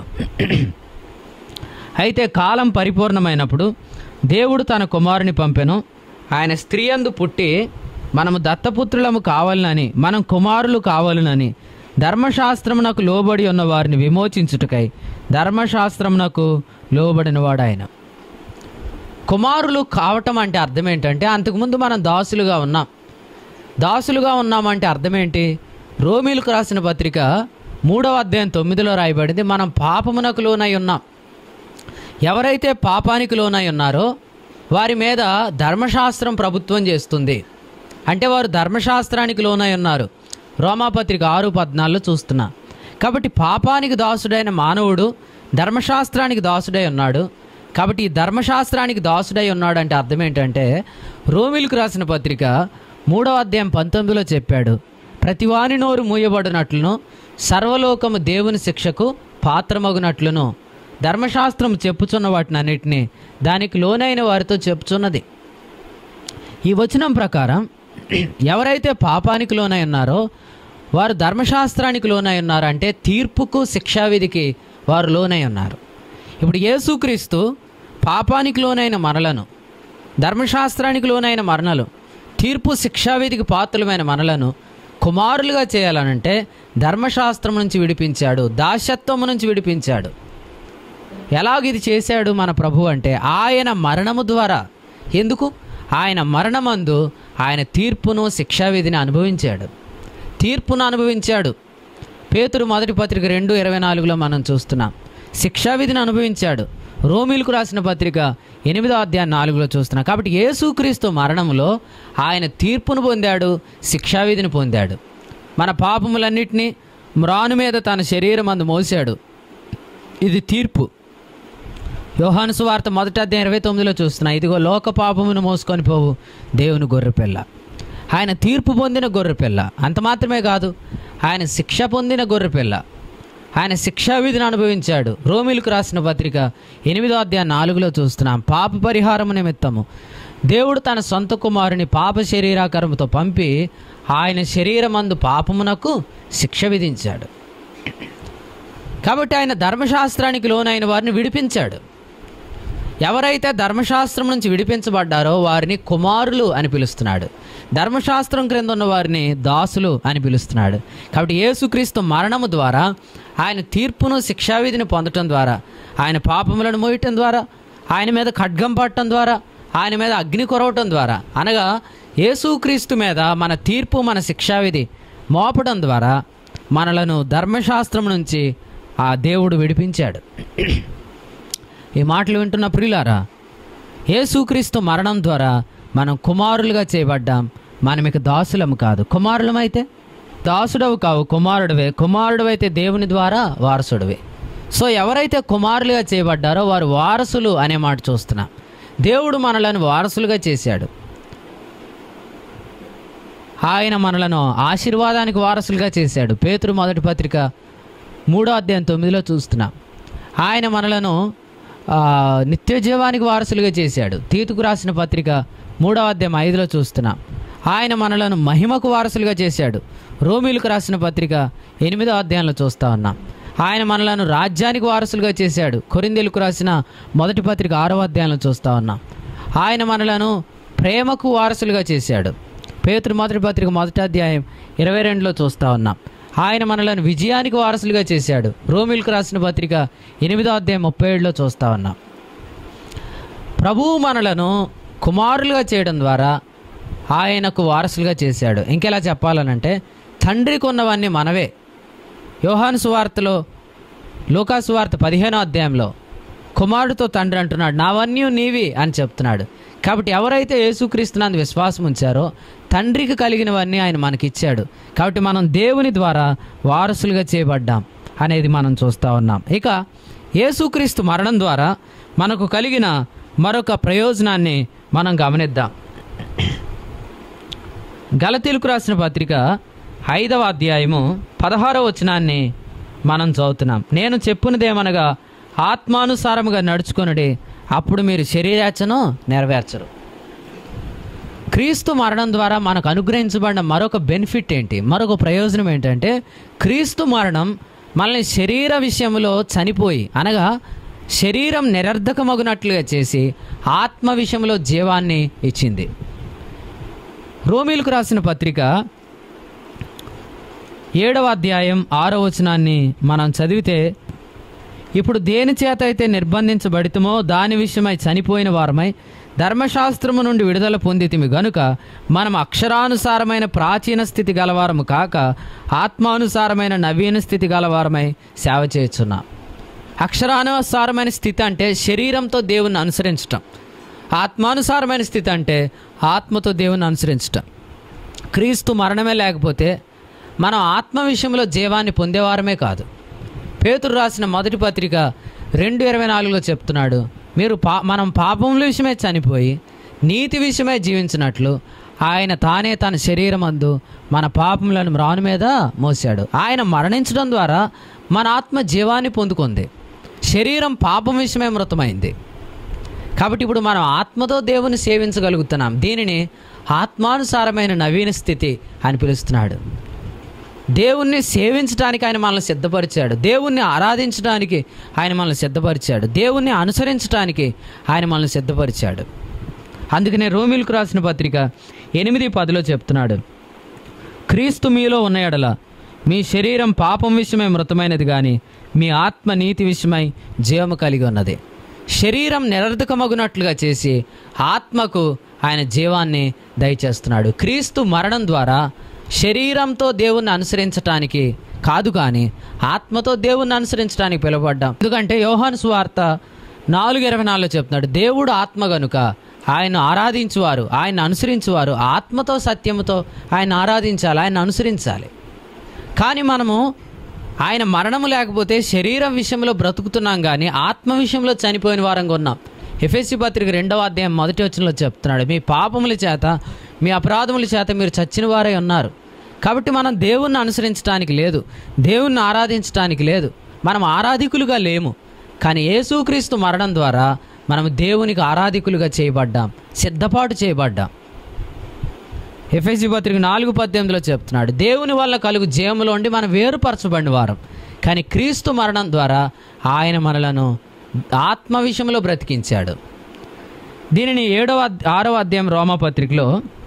అయితే కాలం పరిపూర్ణమైనప్పుడు దేవుడు తన కుమారుని పంపెను ఆయన స్త్రీ అందు పుట్టి మనము దత్తపుత్రులము కావాలనని మనం కుమారులు కావాలనని ధర్మశాస్త్రమునకు లోబడి ఉన్న వారిని విమోచించుటకై ధర్మశాస్త్రమునకు లోబడినవాడు ఆయన కుమారులు కావటం అంటే అర్థం ఏంటంటే అంతకుముందు మనం దాసులుగా ఉన్నాం దాసులుగా ఉన్నామంటే అర్థం ఏంటి రోమిలకు రాసిన పత్రిక మూడవ అధ్యాయం తొమ్మిదిలో రాయబడింది మనం పాపమునకు లోనై ఉన్నాం ఎవరైతే పాపానికి లోనై ఉన్నారో వారి మీద ధర్మశాస్త్రం ప్రభుత్వం చేస్తుంది అంటే వారు ధర్మశాస్త్రానికి లోనై ఉన్నారు రోమాపత్రిక ఆరు పద్నాలుగులో చూస్తున్నా కాబట్టి పాపానికి దాసుడైన మానవుడు ధర్మశాస్త్రానికి దాసుడై ఉన్నాడు కాబట్టి ఈ ధర్మశాస్త్రానికి దాసుడై ఉన్నాడు అంటే అర్థం ఏంటంటే రోమిలకు రాసిన పత్రిక మూడవ అధ్యాయం పంతొమ్మిదిలో చెప్పాడు ప్రతివాని నోరు మూయబడినట్లును సర్వలోకము దేవుని శిక్షకు పాత్రమగునట్లును ధర్మశాస్త్రం చెప్పుచున్న వాటిని అన్నిటినీ దానికి లోనైన వారితో చెప్పుచున్నది ఈ వచనం ప్రకారం ఎవరైతే పాపానికి లోనై ఉన్నారో వారు ధర్మశాస్త్రానికి లోనై ఉన్నారు అంటే తీర్పుకు శిక్షావిధికి వారు లోనై ఉన్నారు ఇప్పుడు యేసుక్రీస్తు పాపానికి లోనైన మరలను ధర్మశాస్త్రానికి లోనైన మరణలు తీర్పు శిక్షావిధికి పాత్రలమైన మనలను కుమారులుగా చేయాలనంటే ధర్మశాస్త్రం నుంచి విడిపించాడు దాసత్వము నుంచి విడిపించాడు ఎలాగ ఇది చేశాడు మన ప్రభు అంటే ఆయన మరణము ద్వారా ఎందుకు ఆయన మరణమందు ఆయన తీర్పును శిక్షావిధిని అనుభవించాడు తీర్పును అనుభవించాడు పేతురు మొదటి పత్రిక రెండు ఇరవై నాలుగులో మనం చూస్తున్నాం శిక్షావిధిని అనుభవించాడు రోమిలకు రాసిన పత్రిక ఎనిమిదో అధ్యాయం నాలుగులో చూస్తున్నాం కాబట్టి యేసుక్రీస్తు మరణంలో ఆయన తీర్పును పొందాడు శిక్షావిధిని పొందాడు మన పాపములన్నిటినీ మ్రాను మీద తన శరీరం అందు మోసాడు ఇది తీర్పు యోహాను సువార్త మొదటి అధ్యాయం ఇరవై తొమ్మిదిలో చూస్తున్నా ఇదిగో లోక పాపమును మోసుకొని పోవు దేవుని గొర్రెపిల్ల ఆయన తీర్పు పొందిన గొర్రెపిల్ల అంత మాత్రమే కాదు ఆయన శిక్ష పొందిన గొర్రెపిల్ల ఆయన శిక్షావిధిని అనుభవించాడు రోమిలకు రాసిన పత్రిక ఎనిమిదో అధ్యాయం నాలుగులో చూస్తున్నాం పాప పరిహారము నిమిత్తము దేవుడు తన సొంత కుమారుని పాప శరీరాకరముతో పంపి ఆయన శరీరమందు పాపమునకు శిక్ష విధించాడు కాబట్టి ఆయన ధర్మశాస్త్రానికి లోనైన వారిని విడిపించాడు ఎవరైతే ధర్మశాస్త్రం నుంచి విడిపించబడ్డారో వారిని కుమారులు అని పిలుస్తున్నాడు ధర్మశాస్త్రం క్రింద ఉన్న వారిని దాసులు అని పిలుస్తున్నాడు కాబట్టి యేసుక్రీస్తు మరణము ద్వారా ఆయన తీర్పును శిక్షావిధిని పొందటం ద్వారా ఆయన పాపములను మోయటం ద్వారా ఆయన మీద ఖడ్గం పట్టడం ద్వారా ఆయన మీద అగ్ని కొరవటం ద్వారా అనగా యేసుక్రీస్తు మీద మన తీర్పు మన శిక్షావిధి మోపడం ద్వారా మనలను ధర్మశాస్త్రం నుంచి ఆ దేవుడు విడిపించాడు ఈ మాటలు వింటున్న ప్రియులారా యేసుక్రీస్తు మరణం ద్వారా మనం కుమారులుగా చేయబడ్డాం మనం ఇక దాసులము కాదు కుమారులమైతే దాసుడవు కావు కుమారుడివే కుమారుడివైతే దేవుని ద్వారా వారసుడివే సో ఎవరైతే కుమారులుగా చేయబడ్డారో వారు వారసులు అనే మాట చూస్తున్నాం దేవుడు మనలను వారసులుగా చేశాడు ఆయన మనలను ఆశీర్వాదానికి వారసులుగా చేశాడు పేతురు మొదటి పత్రిక మూడో అధ్యాయం తొమ్మిదిలో చూస్తున్నాం ఆయన మనలను ఆ, నిత్య జీవానికి వారసులుగా చేశాడు తీతుకు రాసిన పత్రిక మూడవ అధ్యాయం ఐదులో చూస్తున్నాం ఆయన మనలను మహిమకు వారసులుగా చేశాడు రోమిలకు రాసిన పత్రిక ఎనిమిదో అధ్యాయంలో చూస్తా ఉన్నాం ఆయన మనలను రాజ్యానికి వారసులుగా చేశాడు కొరిందేలకు రాసిన మొదటి పత్రిక ఆరవ అధ్యాయంలో చూస్తా ఉన్నాం ఆయన మనలను ప్రేమకు వారసులుగా చేశాడు పేతురు మొదటి పత్రిక మొదటి అధ్యాయం ఇరవై రెండులో చూస్తా ఉన్నాం ఆయన మనలను విజయానికి వారసులుగా చేశాడు రోమిల్కు రాసిన పత్రిక ఎనిమిదో అధ్యాయం ముప్పై ఏడులో చూస్తా ఉన్నాం ప్రభువు మనలను కుమారులుగా చేయడం ద్వారా ఆయనకు వారసులుగా చేశాడు ఇంకెలా చెప్పాలనంటే తండ్రికి ఉన్నవన్నీ మనవే యోహాను సువార్తలో లూకా సువార్త పదిహేనో అధ్యాయంలో కుమారుడితో తండ్రి అంటున్నాడు నావన్నీ నీవి అని చెప్తున్నాడు కాబట్టి ఎవరైతే యేసుక్రీస్తునందు విశ్వాసం ఉంచారో తండ్రికి కలిగినవన్నీ ఆయన మనకిచ్చాడు కాబట్టి మనం దేవుని ద్వారా వారసులుగా చేయబడ్డాం అనేది మనం చూస్తూ ఉన్నాం ఇక యేసుక్రీస్తు మరణం ద్వారా మనకు కలిగిన మరొక ప్రయోజనాన్ని మనం గమనిద్దాం గలతీలకు రాసిన పత్రిక ఐదవ అధ్యాయము పదహారవ వచనాన్ని మనం చదువుతున్నాం నేను చెప్పునదేమనగా ఆత్మానుసారముగా నడుచుకొనుడి అప్పుడు మీరు శరీరాచను నెరవేర్చరు క్రీస్తు మరణం ద్వారా మనకు అనుగ్రహించబడిన మరొక బెనిఫిట్ ఏంటి మరొక ప్రయోజనం ఏంటంటే క్రీస్తు మరణం మనల్ని శరీర విషయంలో చనిపోయి అనగా శరీరం నిరర్ధకమగునట్లుగా చేసి ఆత్మ విషయంలో జీవాన్ని ఇచ్చింది రోమిలకు రాసిన పత్రిక ఏడవ అధ్యాయం ఆరో వచనాన్ని మనం చదివితే ఇప్పుడు దేని చేత అయితే నిర్బంధించబడితమో దాని విషయమై చనిపోయిన వారమై ధర్మశాస్త్రము నుండి విడుదల పొందితిమి గనుక మనం అక్షరానుసారమైన ప్రాచీన స్థితి గలవారము కాక ఆత్మానుసారమైన నవీన స్థితి గలవారమై సేవ చేస్తున్నాం అక్షరానుసారమైన స్థితి అంటే శరీరంతో దేవుణ్ణి అనుసరించటం ఆత్మానుసారమైన స్థితి అంటే ఆత్మతో దేవుణ్ణి అనుసరించటం క్రీస్తు మరణమే లేకపోతే మనం ఆత్మ విషయంలో జీవాన్ని పొందేవారమే కాదు పేతురు రాసిన మొదటి పత్రిక రెండు ఇరవై నాలుగులో చెప్తున్నాడు మీరు పా మనం పాపముల విషయమే చనిపోయి నీతి విషయమే జీవించినట్లు ఆయన తానే తన శరీరం అందు మన పాపములను మ్రాను మీద మోసాడు ఆయన మరణించడం ద్వారా మన ఆత్మ జీవాన్ని పొందుకుంది శరీరం పాపం విషయమే మృతమైంది కాబట్టి ఇప్పుడు మనం ఆత్మతో దేవుని సేవించగలుగుతున్నాం దీనిని ఆత్మానుసారమైన నవీన స్థితి అని పిలుస్తున్నాడు దేవుణ్ణి సేవించడానికి ఆయన మనల్ని సిద్ధపరిచాడు దేవుణ్ణి ఆరాధించడానికి ఆయన మనల్ని సిద్ధపరిచాడు దేవుణ్ణి అనుసరించడానికి ఆయన మనల్ని సిద్ధపరిచాడు అందుకనే రోమిల్కు రాసిన పత్రిక ఎనిమిది పదిలో చెప్తున్నాడు క్రీస్తు మీలో ఉన్న ఎడల మీ శరీరం పాపం విషయమై మృతమైనది కానీ మీ ఆత్మ నీతి విషయమై జీవము కలిగి ఉన్నది శరీరం నిరర్ధకమగునట్లుగా చేసి ఆత్మకు ఆయన జీవాన్ని దయచేస్తున్నాడు క్రీస్తు మరణం ద్వారా శరీరంతో దేవుణ్ణి అనుసరించటానికి కాదు కానీ ఆత్మతో దేవుణ్ణి అనుసరించడానికి పిలువబడ్డాం ఎందుకంటే యోహాను సువార్త నాలుగు ఇరవై నాలుగులో చెప్తున్నాడు దేవుడు ఆత్మ గనుక ఆయన ఆరాధించువారు ఆయన అనుసరించువారు ఆత్మతో సత్యముతో ఆయన ఆరాధించాలి ఆయన అనుసరించాలి కానీ మనము ఆయన మరణము లేకపోతే శరీరం విషయంలో బ్రతుకుతున్నాం కానీ ఆత్మ విషయంలో చనిపోయిన వారంగా ఉన్నాం ఎఫ్ఎస్సి పత్రిక రెండవ అధ్యాయం మొదటి వచనంలో చెప్తున్నాడు మీ పాపముల చేత మీ అపరాధముల చేత మీరు చచ్చిన వారై ఉన్నారు కాబట్టి మనం దేవుణ్ణి అనుసరించడానికి లేదు దేవుణ్ణి ఆరాధించడానికి లేదు మనం ఆరాధికులుగా లేము కానీ యేసుక్రీస్తు మరణం ద్వారా మనం దేవునికి ఆరాధికులుగా చేయబడ్డాం సిద్ధపాటు చేయబడ్డాం ఎఫ్ఎస్సి పత్రిక నాలుగు పద్దెనిమిదిలో చెప్తున్నాడు దేవుని వల్ల కలుగు జయములో ఉండి మనం వేరుపరచబడిన వారం కానీ క్రీస్తు మరణం ద్వారా ఆయన మనలను ఆత్మ విషయంలో బ్రతికించాడు దీనిని ఏడవ అద్- ఆరవ అధ్యాయం రోమా పత్రికలో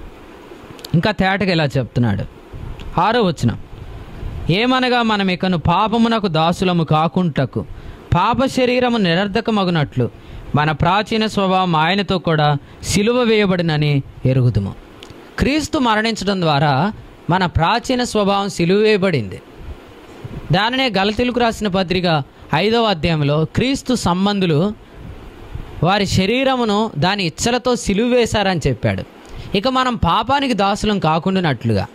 ఇంకా తేటగా ఇలా చెప్తున్నాడు ఆరో వచ్చిన ఏమనగా మనం ఇకను పాపమునకు దాసులము కాకుంటకు పాప శరీరము నిరర్ధకమగునట్లు మన ప్రాచీన స్వభావం ఆయనతో కూడా సిలువ వేయబడినని ఎరుగుదుము క్రీస్తు మరణించడం ద్వారా మన ప్రాచీన స్వభావం సిలువ వేయబడింది దానినే గలతీలకు రాసిన పత్రిక ఐదవ అధ్యాయంలో క్రీస్తు సంబంధులు వారి శరీరమును దాని ఇచ్చలతో సిలువ వేశారని చెప్పాడు ఇక మనం పాపానికి దాసులం కాకుండానట్లుగా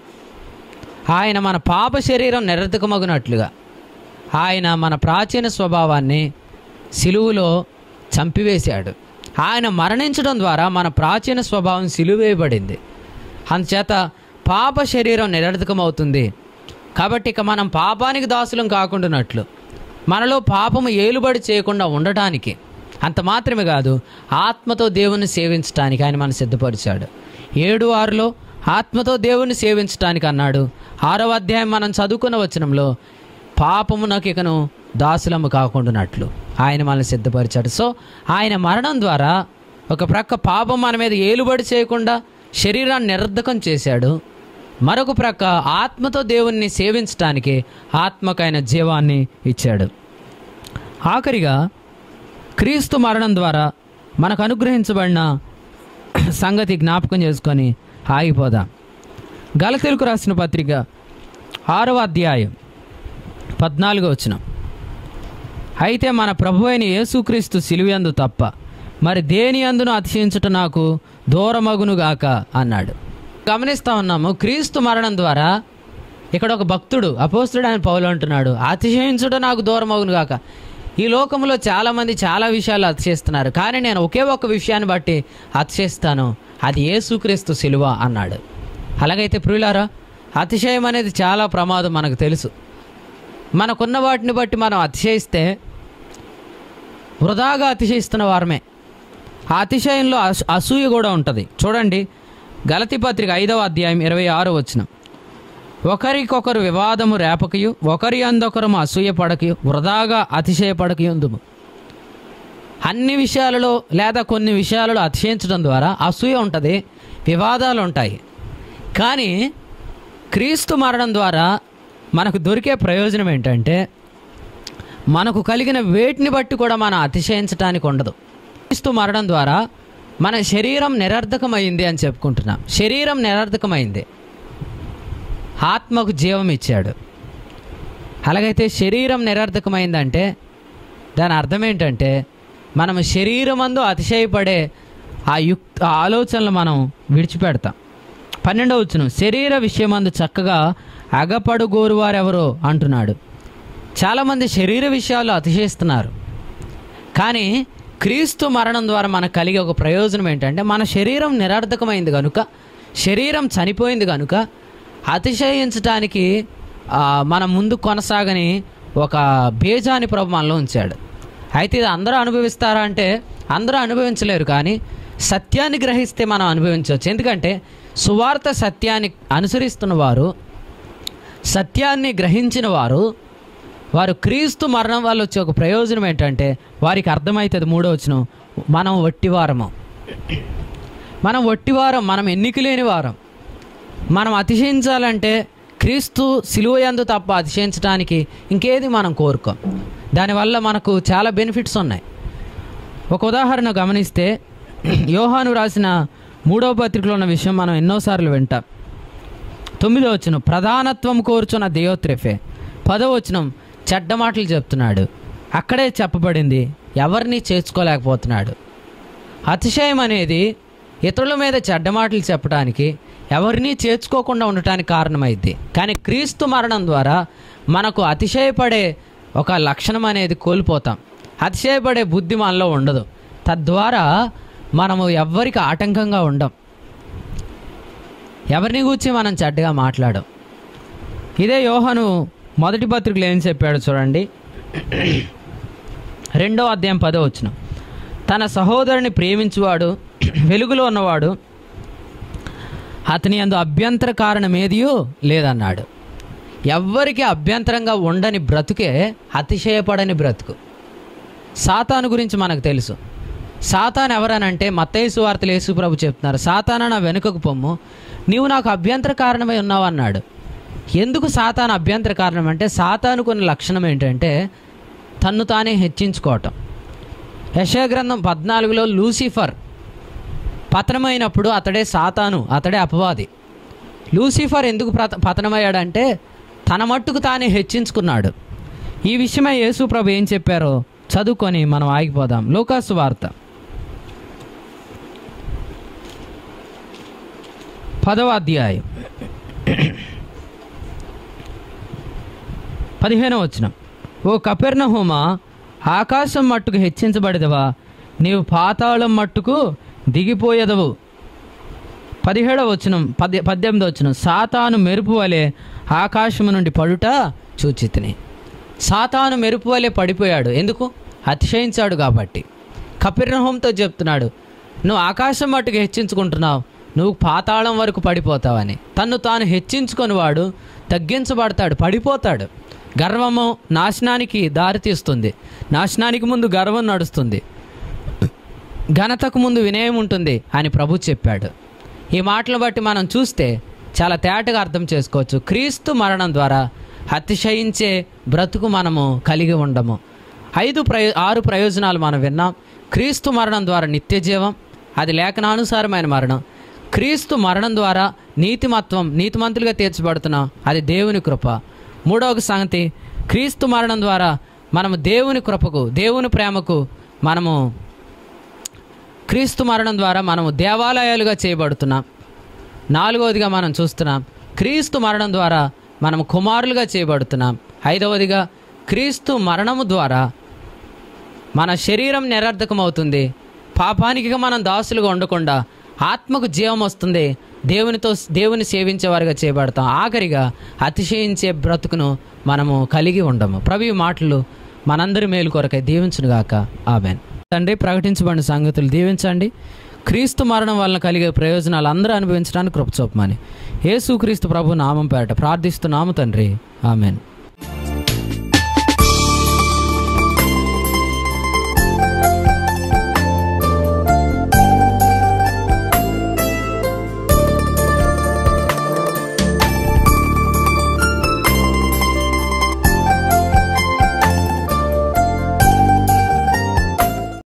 ఆయన మన పాప శరీరం నిరర్ధకమగునట్లుగా ఆయన మన ప్రాచీన స్వభావాన్ని సిలువులో చంపివేశాడు ఆయన మరణించడం ద్వారా మన ప్రాచీన స్వభావం సిలువేయబడింది అందుచేత పాప శరీరం నిరర్ధకమవుతుంది కాబట్టి ఇక మనం పాపానికి దాసులం కాకుండానట్లు మనలో పాపము ఏలుబడి చేయకుండా ఉండటానికి అంత మాత్రమే కాదు ఆత్మతో దేవుణ్ణి సేవించడానికి ఆయన మనం సిద్ధపరిచాడు ఏడు ఆరులో ఆత్మతో దేవుణ్ణి సేవించడానికి అన్నాడు ఆరవ అధ్యాయం మనం చదువుకున్న వచనంలో పాపమునకు ఇకను దాసులము కాకుండానట్లు ఆయన మనల్ని సిద్ధపరిచాడు సో ఆయన మరణం ద్వారా ఒక ప్రక్క పాపం మన మీద ఏలుబడి చేయకుండా శరీరాన్ని నిరర్ధకం చేశాడు మరొక ప్రక్క ఆత్మతో దేవుణ్ణి సేవించడానికి ఆత్మకైన జీవాన్ని ఇచ్చాడు ఆఖరిగా క్రీస్తు మరణం ద్వారా మనకు అనుగ్రహించబడిన సంగతి జ్ఞాపకం చేసుకొని ఆగిపోదాం గలతెలుకు రాసిన పత్రిక ఆరవ అధ్యాయం పద్నాలుగో వచ్చిన అయితే మన ప్రభు అయిన యేసుక్రీస్తు సిలువందు తప్ప మరి దేని అందును అతిశయించుట నాకు దూరమగునుగాక అన్నాడు గమనిస్తా ఉన్నాము క్రీస్తు మరణం ద్వారా ఇక్కడ ఒక భక్తుడు అపోస్తుడు ఆయన పౌలు అంటున్నాడు అతిశయించుట నాకు దూరమగునుగాక ఈ లోకంలో చాలామంది చాలా విషయాలు అతిశయిస్తున్నారు కానీ నేను ఒకే ఒక విషయాన్ని బట్టి అతిశయిస్తాను అది యేసుక్రీస్తు సిలువ అన్నాడు అలాగైతే ప్రియులారా అతిశయం అనేది చాలా ప్రమాదం మనకు తెలుసు మనకున్న వాటిని బట్టి మనం అతిశయిస్తే వృధాగా అతిశయిస్తున్న వారమే ఆ అతిశయంలో అసూ- అసూయ కూడా ఉంటుంది చూడండి గలతి పత్రిక ఐదవ అధ్యాయం ఇరవై ఆరు వచ్చిన ఒకరికొకరు వివాదము రేపకయు ఒకరి అందొకరము అసూయ పడకయు వృధాగా అతిశయపడకయుందుము అన్ని విషయాలలో లేదా కొన్ని విషయాలలో అతిశయించడం ద్వారా అసూయ ఉంటుంది వివాదాలు ఉంటాయి కానీ క్రీస్తు మరణం ద్వారా మనకు దొరికే ప్రయోజనం ఏంటంటే మనకు కలిగిన వేటిని బట్టి కూడా మనం అతిశయించడానికి ఉండదు క్రీస్తు మరణం ద్వారా మన శరీరం నిరర్ధకమైంది అని చెప్పుకుంటున్నాం శరీరం నిరర్ధకమైంది ఆత్మకు జీవం ఇచ్చాడు అలాగైతే శరీరం నిరర్ధకమైందంటే దాని అర్థం ఏంటంటే మనం శరీరమందు అతిశయపడే ఆ యుక్ ఆ ఆలోచనలు మనం విడిచిపెడతాం పన్నెండవ వచ్చును శరీర విషయమందు చక్కగా అగపడు వారెవరో అంటున్నాడు చాలామంది శరీర విషయాల్లో అతిశయిస్తున్నారు కానీ క్రీస్తు మరణం ద్వారా మనకు కలిగే ఒక ప్రయోజనం ఏంటంటే మన శరీరం నిరర్ధకమైంది కనుక శరీరం చనిపోయింది కనుక అతిశయించటానికి ఆ, మన ముందు కొనసాగని ఒక బేజాని ప్రభు మనలో ఉంచాడు అయితే ఇది అందరూ అనుభవిస్తారా అంటే అందరూ అనుభవించలేరు కానీ సత్యాన్ని గ్రహిస్తే మనం అనుభవించవచ్చు ఎందుకంటే సువార్త సత్యాన్ని అనుసరిస్తున్న వారు సత్యాన్ని గ్రహించిన వారు వారు క్రీస్తు మరణం వల్ల వచ్చే ఒక ప్రయోజనం ఏంటంటే వారికి అర్థమవుతుంది మూడో వచ్చిన మనం వట్టివారము మనం వట్టివారం మనం ఎన్నిక లేని వారం మనం అతిశయించాలంటే క్రీస్తు సిలువ యందు తప్ప అతిశయించడానికి ఇంకేది మనం కోరుకోం దానివల్ల మనకు చాలా బెనిఫిట్స్ ఉన్నాయి ఒక ఉదాహరణ గమనిస్తే యోహాను రాసిన మూడవ పత్రికలో ఉన్న విషయం మనం ఎన్నోసార్లు వింటాం తొమ్మిదో వచ్చిన ప్రధానత్వం కోరుచున్న దేయోత్రెఫే పదో వచనం చెడ్డ మాటలు చెప్తున్నాడు అక్కడే చెప్పబడింది ఎవరిని చేర్చుకోలేకపోతున్నాడు అతిశయం అనేది ఇతరుల మీద చెడ్డ మాటలు చెప్పడానికి ఎవరిని చేర్చుకోకుండా ఉండటానికి కారణమైద్ది కానీ క్రీస్తు మరణం ద్వారా మనకు అతిశయపడే ఒక లక్షణం అనేది కోల్పోతాం అతిశయపడే బుద్ధి మనలో ఉండదు తద్వారా మనము ఎవ్వరికి ఆటంకంగా ఉండం ఎవరిని గూర్చి మనం చెడ్డగా మాట్లాడం ఇదే యోహను మొదటి పత్రికలు ఏం చెప్పాడు చూడండి రెండో అధ్యాయం పదో వచ్చిన తన సహోదరుని ప్రేమించువాడు వెలుగులో ఉన్నవాడు అతని అందు అభ్యంతర కారణం ఏదియో లేదన్నాడు ఎవ్వరికి అభ్యంతరంగా ఉండని బ్రతుకే అతిశయపడని బ్రతుకు సాతాను గురించి మనకు తెలుసు సాతాన్ ఎవరనంటే మత్తయి వార్తలు యేసు ప్రభు చెప్తున్నారు సాతాన నా వెనుకకు పొమ్ము నీవు నాకు అభ్యంతర కారణమై ఉన్నావు అన్నాడు ఎందుకు సాతాను అభ్యంతర కారణం అంటే సాతానుకున్న లక్షణం ఏంటంటే తన్ను తానే హెచ్చించుకోవటం యశయ గ్రంథం పద్నాలుగులో లూసిఫర్ పతనమైనప్పుడు అతడే సాతాను అతడే అపవాది లూసిఫర్ ఎందుకు ప్రత పతనమయ్యాడంటే తన మట్టుకు తానే హెచ్చించుకున్నాడు ఈ విషయమై యేసు ప్రభు ఏం చెప్పారో చదువుకొని మనం ఆగిపోదాం లోకాసు వార్త పదవ అధ్యాయం పదిహేనవ వచనం ఓ కపెర్ణహోమ ఆకాశం మట్టుకు హెచ్చించబడదవా నీవు పాతాళం మట్టుకు దిగిపోయేదవు పదిహేడవ వచనం పది పద్దెనిమిది వచనం సాతాను మెరుపు వలె ఆకాశము నుండి పడుట చూచితిని సాతాను మెరుపు వలె పడిపోయాడు ఎందుకు అతిశయించాడు కాబట్టి కపిర్నహోంతో చెప్తున్నాడు నువ్వు ఆకాశం మట్టుకు హెచ్చించుకుంటున్నావు నువ్వు పాతాళం వరకు పడిపోతావని తన్ను తాను హెచ్చించుకొని వాడు తగ్గించబడతాడు పడిపోతాడు గర్వము నాశనానికి దారితీస్తుంది నాశనానికి ముందు గర్వం నడుస్తుంది ఘనతకు ముందు వినయం ఉంటుంది అని ప్రభు చెప్పాడు ఈ మాటలు బట్టి మనం చూస్తే చాలా తేటగా అర్థం చేసుకోవచ్చు క్రీస్తు మరణం ద్వారా అతిశయించే బ్రతుకు మనము కలిగి ఉండము ఐదు ప్రయో ఆరు ప్రయోజనాలు మనం విన్నాం క్రీస్తు మరణం ద్వారా నిత్య జీవం అది లేఖనానుసారమైన మరణం క్రీస్తు మరణం ద్వారా నీతిమత్వం నీతిమంతులుగా తీర్చబడుతున్నాం అది దేవుని కృప మూడవ సంగతి క్రీస్తు మరణం ద్వారా మనము దేవుని కృపకు దేవుని ప్రేమకు మనము క్రీస్తు మరణం ద్వారా మనము దేవాలయాలుగా చేయబడుతున్నాం నాలుగవదిగా మనం చూస్తున్నాం క్రీస్తు మరణం ద్వారా మనం కుమారులుగా చేయబడుతున్నాం ఐదవదిగా క్రీస్తు మరణము ద్వారా మన శరీరం నిరర్ధకమవుతుంది పాపానికి మనం దాసులుగా ఉండకుండా ఆత్మకు జీవం వస్తుంది దేవునితో దేవుని సేవించేవారుగా చేయబడతాం ఆఖరిగా అతిశయించే బ్రతుకును మనము కలిగి ఉండము ప్రభు ఈ మాటలు మనందరి మేలు కొరకై దీవించునుగాక ఆమెన్ తండ్రి ప్రకటించబడిన సంగతులు దీవించండి క్రీస్తు మరణం వలన కలిగే ప్రయోజనాలు అందరూ అనుభవించడానికి కృప చూపమని యేసు క్రీస్తు ప్రభు నామం పేరట ప్రార్థిస్తున్నాము తండ్రి ఆమెన్